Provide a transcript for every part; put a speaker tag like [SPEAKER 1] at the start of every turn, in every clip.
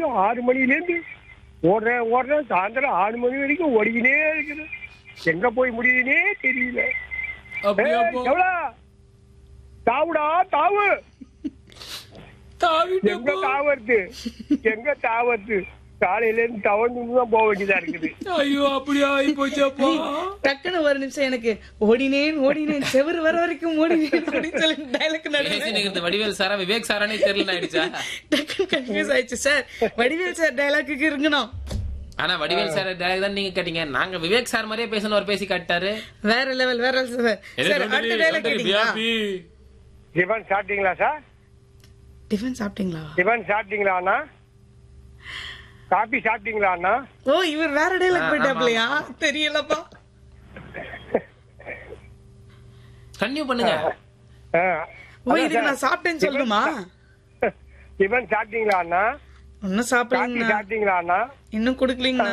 [SPEAKER 1] சாயந்தரம் ஆறு மணிலேருந்து ஓடுறேன் ஓடுறேன் சாயந்தரம் ஆறு மணி வரைக்கும் ஓடிக்கினே இருக்குது எங்க போய் முடியுதுன்னே தெரியல
[SPEAKER 2] அப்படியா
[SPEAKER 1] ஏய்,
[SPEAKER 2] போ
[SPEAKER 1] எவ்வளோ தாவுடா தாவு
[SPEAKER 2] தாவிட்டே
[SPEAKER 1] எங்க
[SPEAKER 2] போ
[SPEAKER 1] தாவறது எங்க தாவறது காலையில இருந்து தவழ்ந்து தான் போக வேண்டியதா இருக்குது
[SPEAKER 2] ஐயோ அப்படியா ஆகி போச்சப்பா
[SPEAKER 3] டக்குன்னு ஒரு நிமிஷம் எனக்கு ஓடினேன் ஓடினேன் செவரு வர வரைக்கும் ஓடினேன் அப்படின்னு சொல்லி டைலாக் நடுவேன்
[SPEAKER 2] பேசினுங்கிறது வடிவேல் சாரா விவேக் சாரானே தெரியல ஆயிடுச்சா
[SPEAKER 3] டக்குன்னு கன்ஃபியூஸ் ஆயிடுச்சு சார் வடிவேல் சார் டைலாக்கு இருக்கணும்
[SPEAKER 2] ஆனா வடிவேல் சார் dialogue தான் நீங்க கேட்டீங்க நாங்க விவேக் சார் மாதிரியே பேசணும் அவர் பேசி காட்டாரு
[SPEAKER 3] வேற லெவல் வேற level சார் சார் அடுத்த டைலாக் கேட்டீங்களா
[SPEAKER 1] டிஃபன் சாப்பிட்டீங்களா சார்
[SPEAKER 3] டிஃபன் சாப்பிட்டீங்களா
[SPEAKER 1] டிஃபன் சாப்பிட்டீங்களா அண்ணா காபி சாப்பிட்டீங்களா அண்ணா
[SPEAKER 3] ஓ இவர் வேற டைலாக் போயிட்டாப்லையா தெரியலப்பா
[SPEAKER 2] கன்னியூ பண்ணுங்க
[SPEAKER 1] ஆ.
[SPEAKER 3] ஓ இதுக்கு நான் சாப்பிட்டேன்னு சொல்லணுமா
[SPEAKER 1] டிஃபன் சாப்பிட்டீங்களா அண்ணா
[SPEAKER 3] ஒன்னும்
[SPEAKER 1] காபி
[SPEAKER 3] சாப்பிடலீங்கண்ணா
[SPEAKER 1] சாப்பிட்டீங்களா அண்ணா
[SPEAKER 3] இன்னும் குடுக்கலீங்கண்ணா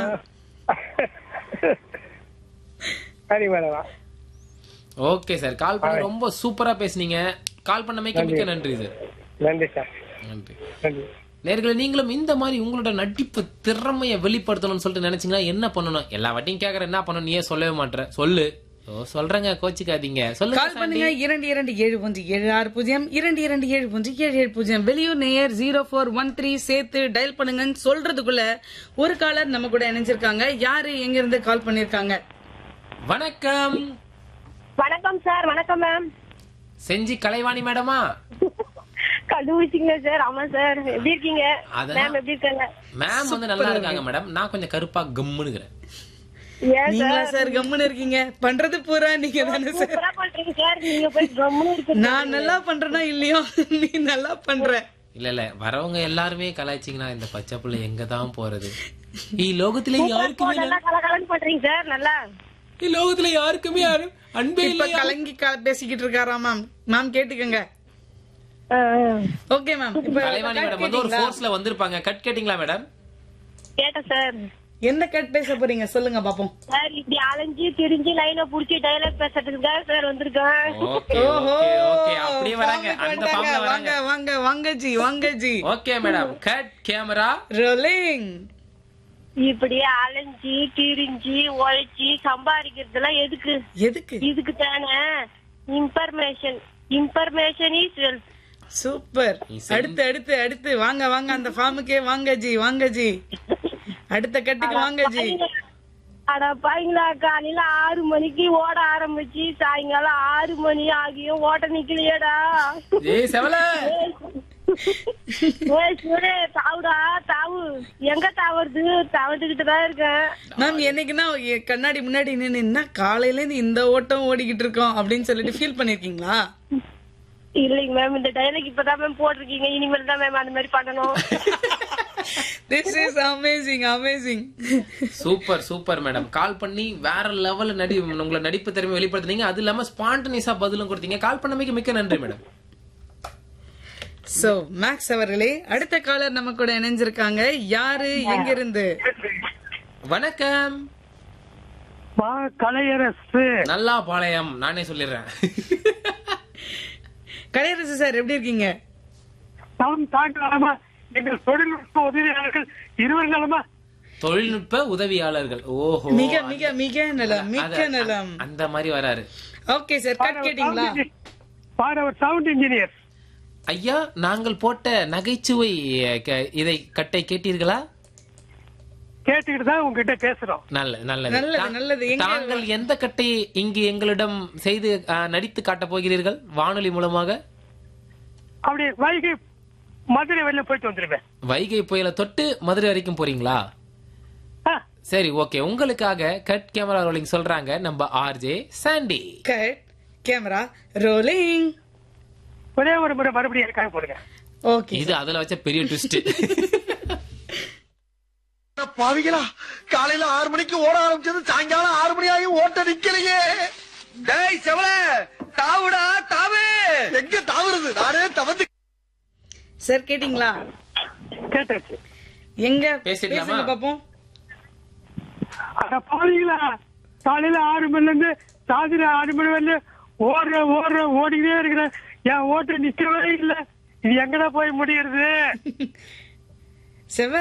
[SPEAKER 1] சரி மேடம்
[SPEAKER 2] ஓகே சார் கால் பண்ணி ரொம்ப சூப்பரா பேசுனீங்க கால் பண்ணமைக்கு மிக்க நன்றி சார்
[SPEAKER 1] நன்றி சார்
[SPEAKER 2] நன்றி
[SPEAKER 1] நன்றி
[SPEAKER 2] நேர்களை நீங்களும் இந்த மாதிரி உங்களோட நடிப்பு திறமையை வெளிப்படுத்தணும்னு சொல்லிட்டு நினைச்சீங்கன்னா என்ன பண்ணணும் எல்லா வாட்டியும் கேக்குற என்ன பண்ணணும் நீயே சொல்லவே மாட்ற சொல்லு ஓ சொல்றேங்க கோச்சிக்காதீங்க சொல்லுங்க
[SPEAKER 3] கால் பண்ணுங்க இரண்டு இரண்டு ஏழு ஒன்று ஏழு ஆறு பூஜ்ஜியம் இரண்டு இரண்டு ஏழு ஒன்று ஏழு ஏழு பூஜ்ஜியம் வெளியூர் நேயர் ஜீரோ ஃபோர் ஒன் த்ரீ சேர்த்து டயல் பண்ணுங்கன்னு சொல்றதுக்குள்ள ஒரு காலர் நம்ம கூட இணைஞ்சிருக்காங்க யாரு எங்க இருந்து கால் பண்ணிருக்காங்க
[SPEAKER 2] வணக்கம்
[SPEAKER 4] வணக்கம் சார் வணக்கம் மேம்
[SPEAKER 2] செஞ்சி கலைவாணி மேடமா
[SPEAKER 4] கண்டுபிடிச்சிங்க சார் ஆமா சார் எப்படி இருக்கீங்க
[SPEAKER 2] அதெல்லாம்
[SPEAKER 4] மேம் எப்படி இருக்காங்க
[SPEAKER 2] மேம் வந்து நல்லா இருக்காங்க மேடம் நான் கொஞ்சம் கருப்பா கம்முனுக்கிறேன்
[SPEAKER 4] ஏன்
[SPEAKER 3] நீங்களா சார் கம்முன்னு இருக்கீங்க பண்றது பூரா நீங்க தானே சார்
[SPEAKER 4] சூப்பரா பண்றீங்க சார் நீங்க போய் கம்முன்னு இருக்கு
[SPEAKER 3] நான் நல்லா பண்றேனா இல்லையோ நீ நல்லா பண்ற
[SPEAKER 2] இல்ல இல்ல வரவங்க எல்லாருமே கலாய்ச்சிங்கன்னா இந்த பச்சை புள்ள எங்க தான் போறது ഈ ലോകത്തിലെ யாருக்குமே
[SPEAKER 4] நல்லா கலகலன்னு பண்றீங்க சார் நல்லா
[SPEAKER 2] ഈ ലോകത്തിലെ யாருக்குமே யாரும் அன்பே
[SPEAKER 3] இப்ப
[SPEAKER 2] இல்லையா
[SPEAKER 3] கலங்கி க- பேசிக்கிட்டு இருக்காரா மேம் மேம் கேட்டுக்கங்க
[SPEAKER 4] ஆ, ஆ.
[SPEAKER 3] ஓகே மேம் இப்ப
[SPEAKER 2] கலைவாணி மேடம் வந்து ஒரு
[SPEAKER 3] கேட்டீங்களா?
[SPEAKER 2] ஃபோர்ஸ்ல வந்திருப்பாங்க கட் கேட்டிங்களா மேடம்
[SPEAKER 4] கேட்டேன் சார்
[SPEAKER 3] என்ன கட் பேச போறீங்க சொல்லுங்க பாப்போம்
[SPEAKER 4] சார் இப்படி அலைஞ்சு திரிஞ்சு லைனை புடிச்சு டைலாக் பேசுறதுக்காக சார் வந்திருக்கேன்
[SPEAKER 2] ஓகே
[SPEAKER 3] ஓஹோ
[SPEAKER 2] ஓகே ஓகே அப்படியே வராங்க
[SPEAKER 3] ஃபார்முக்கு
[SPEAKER 2] அந்த
[SPEAKER 3] வந்துட்டாங்க.
[SPEAKER 2] ஃபார்ம்ல
[SPEAKER 3] வாங்க
[SPEAKER 2] வராங்க
[SPEAKER 3] வாங்க வாங்க ஜி வாங்க ji
[SPEAKER 2] okay madam cut camera
[SPEAKER 3] rolling
[SPEAKER 4] இப்படி அலைஞ்சு திரிஞ்சு உழைச்சி சம்பாதிக்கிறதுலாம் எதுக்கு
[SPEAKER 3] எதுக்கு
[SPEAKER 4] இதுக்கு தானே information information is wealth
[SPEAKER 3] super அடுத்து அடுத்து அடுத்து வாங்க வாங்க அந்த ஃபார்முக்கே வாங்க ஜி வாங்க ஜி அடுத்த கட்டுக்கு வாங்க ஜி
[SPEAKER 4] அட பாருங்களா காலையில ஆறு மணிக்கு ஓட ஆரம்பிச்சு சாயங்காலம் ஆறு மணி ஆகியும் ஓட்ட நிக்கலையேடா
[SPEAKER 2] ஏய் செவல
[SPEAKER 4] ஏய் சூரே தாவுடா தாவு எங்க தாவறது தவந்துகிட்டு தான் இருக்கேன்
[SPEAKER 3] மேம் என்னைக்குன்னா எ- கண்ணாடி முன்னாடி நின்னு என்ன காலையில இருந்து இந்த ஓட்டம் ஓடிக்கிட்டு இருக்கோம் அப்படின்னு சொல்லிட்டு ஃபீல் பண்ணிருக்கீங்களா
[SPEAKER 4] இல்லைங்க மேம் இந்த டைலாக் இப்பதான் மேம் போட்டிருக்கீங்க இனிமேல் தான் மேம் அந்த மாதிரி பண்ணணும்
[SPEAKER 3] this is amazing amazing
[SPEAKER 2] super super madam call பண்ணி வேற லெவல்ல நடி உங்களை நடிப்பு திறமை வெளிப்படுத்துனீங்க அது இல்லாம ஸ்பான்டனியஸா பதிலும் கொடுத்தீங்க கால் பண்ணமைக்கு மிக்க நன்றி மேடம்
[SPEAKER 3] சோ மேக்ஸ் அவர்களே அடுத்த காலர் நம்ம கூட இணைஞ்சிருக்காங்க யாரு எங்க இருந்து
[SPEAKER 2] வணக்கம்
[SPEAKER 1] கலையரசு
[SPEAKER 2] நல்லா பாளையம் நானே சொல்லிடுறேன்
[SPEAKER 3] கலையரசு சார் எப்படி இருக்கீங்க
[SPEAKER 1] நாம் தாங்கலாமா எங்கள் தொழில்நுட்ப உதவியாளர்கள் இருவர் நலமா
[SPEAKER 2] தொழில்நுட்ப உதவியாளர்கள் ஓஹோ
[SPEAKER 3] மிக மிக மிக நலம் மிக்க
[SPEAKER 2] அத-
[SPEAKER 3] நலம்
[SPEAKER 2] அந்த மாதிரி வராரு
[SPEAKER 3] ஓகே சார் கட் கேட்டீங்களா
[SPEAKER 1] பாடவர் சவுண்ட் இன்ஜினியர்
[SPEAKER 2] ஐயா நாங்கள் போட்ட நகைச்சுவை க- இதை கட்டை கேட்டீர்களா
[SPEAKER 1] கேட்டுக்கிட்டு தான் உங்ககிட்ட பேசுறோம்
[SPEAKER 2] நல்ல நல்லது
[SPEAKER 3] நல்லது,
[SPEAKER 2] தா-
[SPEAKER 3] நல்லது. எங்க-
[SPEAKER 2] தாங்கள் எந்த கட்டையை இங்கு எங்களிடம் செய்து ஆ, நடித்து காட்டப் போகிறீர்கள் வானொலி மூலமாக
[SPEAKER 1] அப்படி வைகை மதுரை வெளில போயிட்டு வந்துருவேன்
[SPEAKER 2] வைகை புயலை தொட்டு மதுரை வரைக்கும் போறீங்களா
[SPEAKER 1] ஆ,
[SPEAKER 2] சரி ஓகே உங்களுக்காக கட் கேமரா ரோலிங் சொல்றாங்க நம்ம RJ Sandy
[SPEAKER 3] cut camera rolling
[SPEAKER 1] ஒரே ஒரு முறை மறுபடியும் எனக்காக போடுங்க
[SPEAKER 3] ஓகே
[SPEAKER 2] இது அதுல வச்ச பெரிய ட்விஸ்ட்
[SPEAKER 5] பாவிகளா காலையில ஆறு மணிக்கு ஓட ஆரம்பிச்சது சாயங்காலம் ஆறு மணி ஆகி ஓட்ட நிக்கலையே டேய் செவல தாவுடா தாவு எங்க தாவுறது நானே தவந்து
[SPEAKER 3] சார் கேட்டீங்களா
[SPEAKER 1] கேட்டாச்சு
[SPEAKER 3] எங்க
[SPEAKER 2] பேசிடலாமா?
[SPEAKER 3] பேசுங்க பாப்போம்
[SPEAKER 1] அட பாவீங்களா காலையில ஆறு மணில இருந்து சாயந்தர ஆறு மணி வரல ஓடுற ஓடுற ஓடிக்கிட்டே இருக்கிறேன் என் ஓட்டு நிக்கவே இல்ல இது எங்கடா போய் முடியறது
[SPEAKER 3] செவ்வ